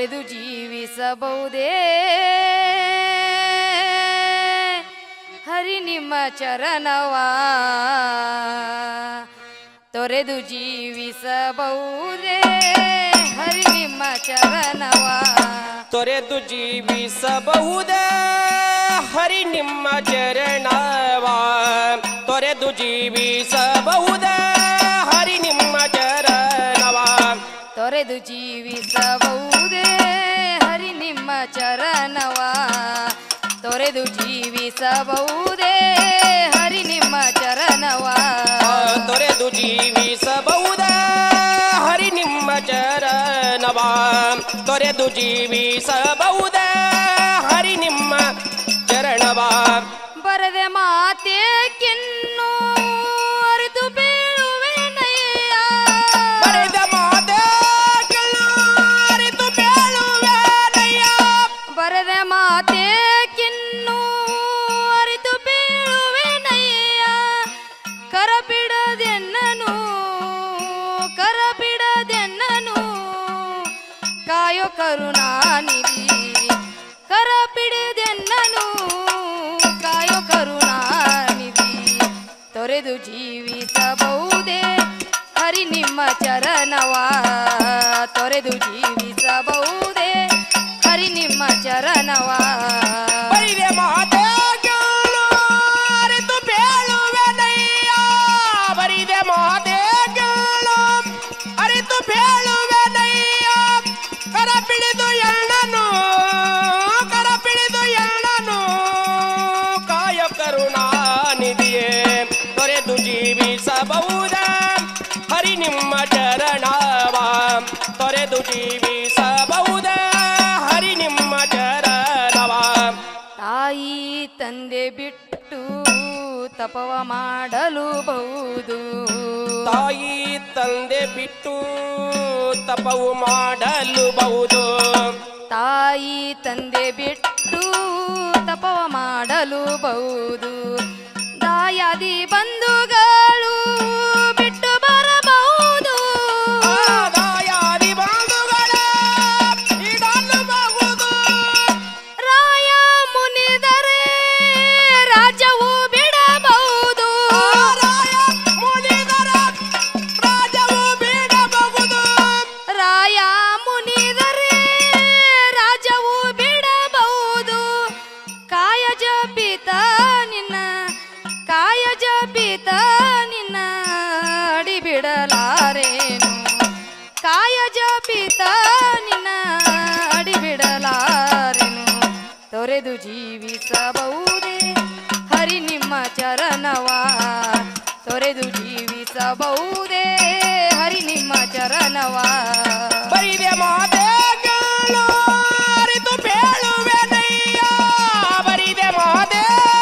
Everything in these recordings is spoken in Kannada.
ತೊರೆದು ಜೀವಿಸಬಹುದೇ ಹರಿ ನಿಮ್ಮ ಚರಣವ ತೊರೆದು ಜೀವಿಸಬಹುದೇ ಹರಿ ನಿಮ್ಮ ಚರಣವ ತೊರೆದು ಜೀವಿಸಬಹುದೇ ಹರಿ ನಿಮ್ಮ ಚರಣವ ತೊರೆದು ಜೀವಿಸಬಹುದೇ ಹರಿ ನಿಮ್ಮ ಚರಣವ ತೊರೆದು ಜೀವಿಸಬಹುದೇ ಹರಿ ನಿಮ್ಮ ಚರಣವ ತೊರೆದು ಜೀವಿಸಬಹುದೇ ಹರಿ ನಿಮ್ಮ ಚರಣವ ತೊರೆದು ಜೀವಿಸಬಹುದೇ ಹರಿ ನಿಮ್ಮ ಚರಣವ ತೊರೆದು ಜೀವಿಸಬಹುದೇ ಹರಿ ನಿಮ್ಮ ಚರಣವ ಬರದೆ ಮಾತೇಕಿನ್ನು ಅರಿತು ಬೀಳುವೆನಯ್ಯ ಬರೆದ ಮಾತೆ ಅರಿತು ಬೇಳುವೆನಯ್ಯ ಬರದೆ ಮಾತೇಕಿನ್ನು ಅರಿತು ಬೀಳುವೆನಯ್ಯ ಕರಬಿಡದೆನ್ನನು ಕರಬಿಡದೆನ್ನನು ಕಾಯೋ ಕರುಣಾನಿಧಿ ಕರಬಿಡದೆನ್ನನು ಕಾಯೋ ಕರುಣಾನಿಧಿ ತೊರೆದು ಜೀವಿಸಬಹುದೇ ಹರಿ ನಿಮ್ಮ ಚರಣವ ತೊರೆದು ಜೀವಿಸಬಹುದೇ ಹರಿ ನಿಮ್ಮ ಚರಣವ ಬರಿದೆ ಮಾತೆ ಅರಿತು ಬೇಳುವೆನಯ್ಯ ಬರಿದೆ ಮಾತೆ ಅರಿತು ಬೇಳುವೆನಯ್ಯ ಕರ ಪಿಡಿದು ಎಳ್ಳನು ಕರ ಪಿಡಿದು ಎಳ್ಳನು ಕಾಯ ಕರುಣಾನಿಧಿಯೇ ತೊರೆದು ಜೀವಿಸಬಹುದ ಹರಿ ನಿಮ್ಮ ಚರಣವ ತೊರೆದು ಜೀವಿಸಬಹುದ ಹರಿ ನಿಮ್ಮ ಚರಣವ ತಾಯಿ ತಂದೆ ಬಿಟ್ಟು ತಪವ ಮಾಡಲು ಬಹುದು ತಾಯಿ ತಂದೆ ಬಿಟ್ಟು ತಪವು ಮಾಡಲು ಬಹುದು ತಾಯಿ ತಂದೆ ಬಿಟ್ಟು ತಪವ ಮಾಡಲು ಬಹುದು ದಾಯಾದಿ ಬಂಧುಗಳು ಬಿಟ್ಟು ಬರಬಹುದು ದಾಯಾದಿ ಬಂಧುಗಳ ಇಡಲಬಹುದು ರಾಯ ಮುನಿದರೆ ರಾಜವು ಬಿಡಬಹುದು ರಾಯ ಮುನಿದರ ರಾಜವು ಬಿಡಬಹುದು ರಾಯ ಮುನಿದರೆ ರಾಜವು ಬಿಡಬಹುದು ಕಾಯ ಜಪಿತ ನಿನ್ನ ಕಾಯ ಜಪಿತ ನಿನ್ನ ಅಡಿ ಬಿಡಲಾರೇನು ಕಾಯ ಜಪಿತ ನಿನ್ನ ಅಡಿ ಬಿಡಲಾರೆನು ತೊರೆದು ಜೀವಿಸಬಹುದೇ ಹರಿ ನಿಮ್ಮ ಚರಣವ ತೊರೆದು ಜೀವಿಸಬಹುದೇ ಹರಿ ನಿಮ್ಮ ಚರಣವ ಬರಿದೆ ಮಾತೆ ಅರಿತು ಬೇಳುವೆನಯ್ಯ ಬರಿದೆ ಮಾತೆ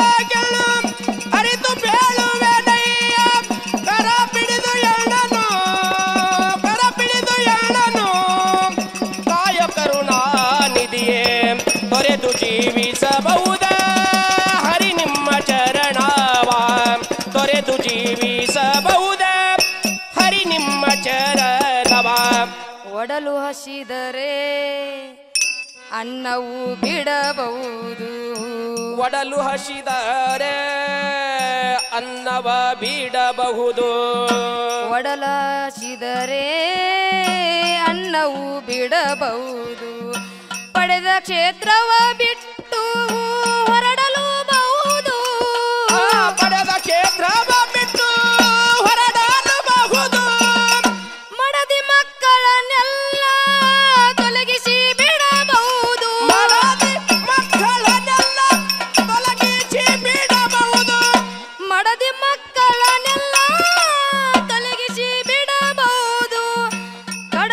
ಅರಿತು ಬೇಳುವೆನಯ್ಯ ಕರ ಪಿಡಿದು ಎಳ್ಳನು ಕರ ಪಿಡಿದು ಎಳ್ಳನು ಕಾಯ ಕರುಣಾನಿಧಿಯೇ ತೊರೆದು ಜೀವಿಸಬಹುದ ಹರಿ ನಿಮ್ಮ ಚರಣವ ತೊರೆದು ಜೀವಿಸಬಹುದ ಹರಿ ನಿಮ್ಮ ಚರಣವ ಒಡಲು ಹಸಿದರೆ ಅನ್ನವು ಬಿಡಬಹುದು ಒಡಲು ಹಸಿದರೆ ಅನ್ನವ ಬಿಡಬಹುದು ಒಡಲ ಹಸಿದರೆ ಅನ್ನವು ಬಿಡಬಹುದು ಪಡೆದ ಕ್ಷೇತ್ರವ ಬಿಟ್ಟು ಹೊರಡಲು ಬಹುದು ಆ ಪಡೆದ ಕ್ಷೇತ್ರವ ಬಿಟ್ಟು ಹೊರಡಲಬಹುದು ಮಡದಿ ಮಕ್ಕಳನ್ನೆಲ್ಲ ತೊಲಗಿಸಿ ಬಿಡಬಹುದು ಮಡದಿ ಮಕ್ಕಳನ್ನೆಲ್ಲ ತೊಲಗಿಸಿ ಬಿಡಬಹುದು ಮಡದಿ ಮಕ್ಕಳನ್ನೆಲ್ಲ ತೊಲಗಿಸಿ ಬಿಡಬಹುದು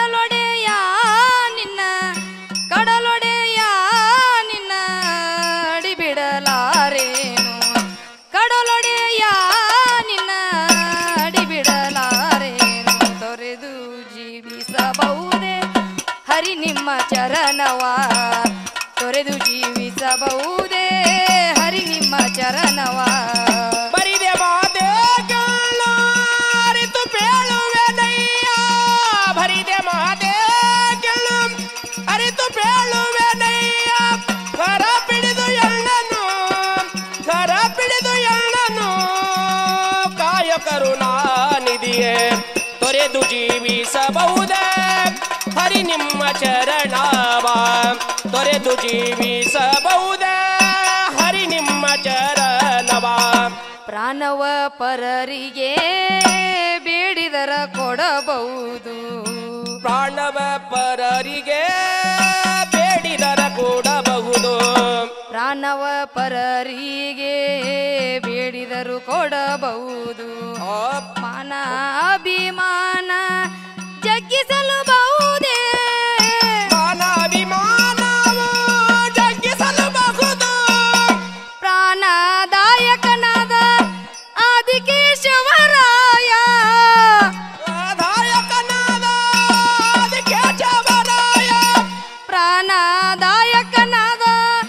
ಕಡಲೊಡೆಯ ನಿನ್ನ ಕಡಲೊಡೆಯ ನಿನ್ನ ಕರುಣಾನಿಧಿಯೇ ತೊರೆದು ಜೀವಿಸಬಹುದೇ ಹರಿ ನಿಮ್ಮ ಚರಣವ ತೊರೆದು ಜೀವಿಸಬಹುದೇ ಹರಿ ನಿಮ್ಮ ಚರಣವ ಪ್ರಾಣವ ಪರರಿಗೆ ಬೇಡಿದರ ಕೊಡಬಹುದು ಪ್ರಾಣವ ಪರರಿಗೆ ಬೇಡಿದರ ಕೊಡಬಹುದು ಪ್ರಾಣವ ಪರರಿಗೆ ಬೇಡಿದರು ಕೊಡಬಹುದು ಆ ಮಾನ ಅಭಿಮಾನ ಜಗ್ಗಿಸಲು ಬಹುದೇ ಮಾನಾಭಿಮಾನವು ಜಗ್ಗಿಸಲಬಹುದು ಪ್ರಾಣದಾಯಕನಾದ ಆದಿಕೇಶವರಾಯ ದಾಯಕನಾದ ಕೇಶವರಾಯ ಪ್ರಾಣದಾಯಕನಾದ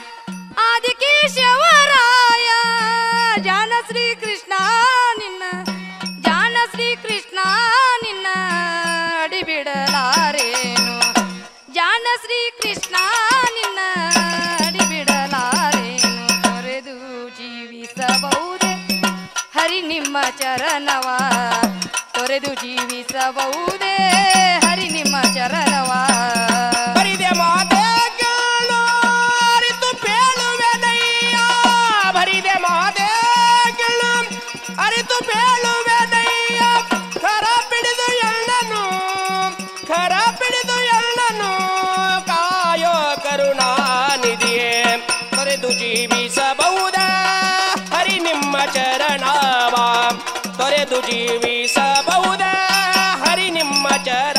ಆದಿಕೇಶವರಾಯ ಜಾನ ಶ್ರೀ ಕೃಷ್ಣ ನಿನ್ನ ಜಾನ ಶ್ರೀ ಕೃಷ್ಣ ನಿನ್ನ ಅಡಿಬಿಡಲಾರೇನು ಜಾನ ಶ್ರೀ ಕೃಷ್ಣ ನಿನ್ನ ಅಡಿಬಿಡಲಾರೇನು ತೊರೆದು ಜೀವಿಸಬಹುದೇ ಹರಿ ನಿಮ್ಮ ಚರಣವ ತೊರೆದು ಜೀವಿಸಬಹುದೇ ಹರಿ ನಿಮ್ಮ ಚರಣವ ಬರಿದೆ ಮಾತೆಗಳು ಅರಿತು ಪೇಳುವೆನಯ್ಯ ಬರಿದೆ ಮಾತೆಗಳು ಅರಿತು ಪೇಳುವೆನಯ್ಯ ಕರ ಪಿಡಿದು ಎಳ್ಳನು ಕರ ಪಿಡಿದು ಎಳ್ಳನು ಕಾಯೋ ಕರುಣಾನಿಧಿಯೇ ತೊರೆದು ಜೀವಿಸಬಹುದ ಹರಿ ನಿಮ್ಮ ಚರಣವ ತೊರೆದು ಜೀವಿಸಬಹುದ ಹರಿ ನಿಮ್ಮ ಚರ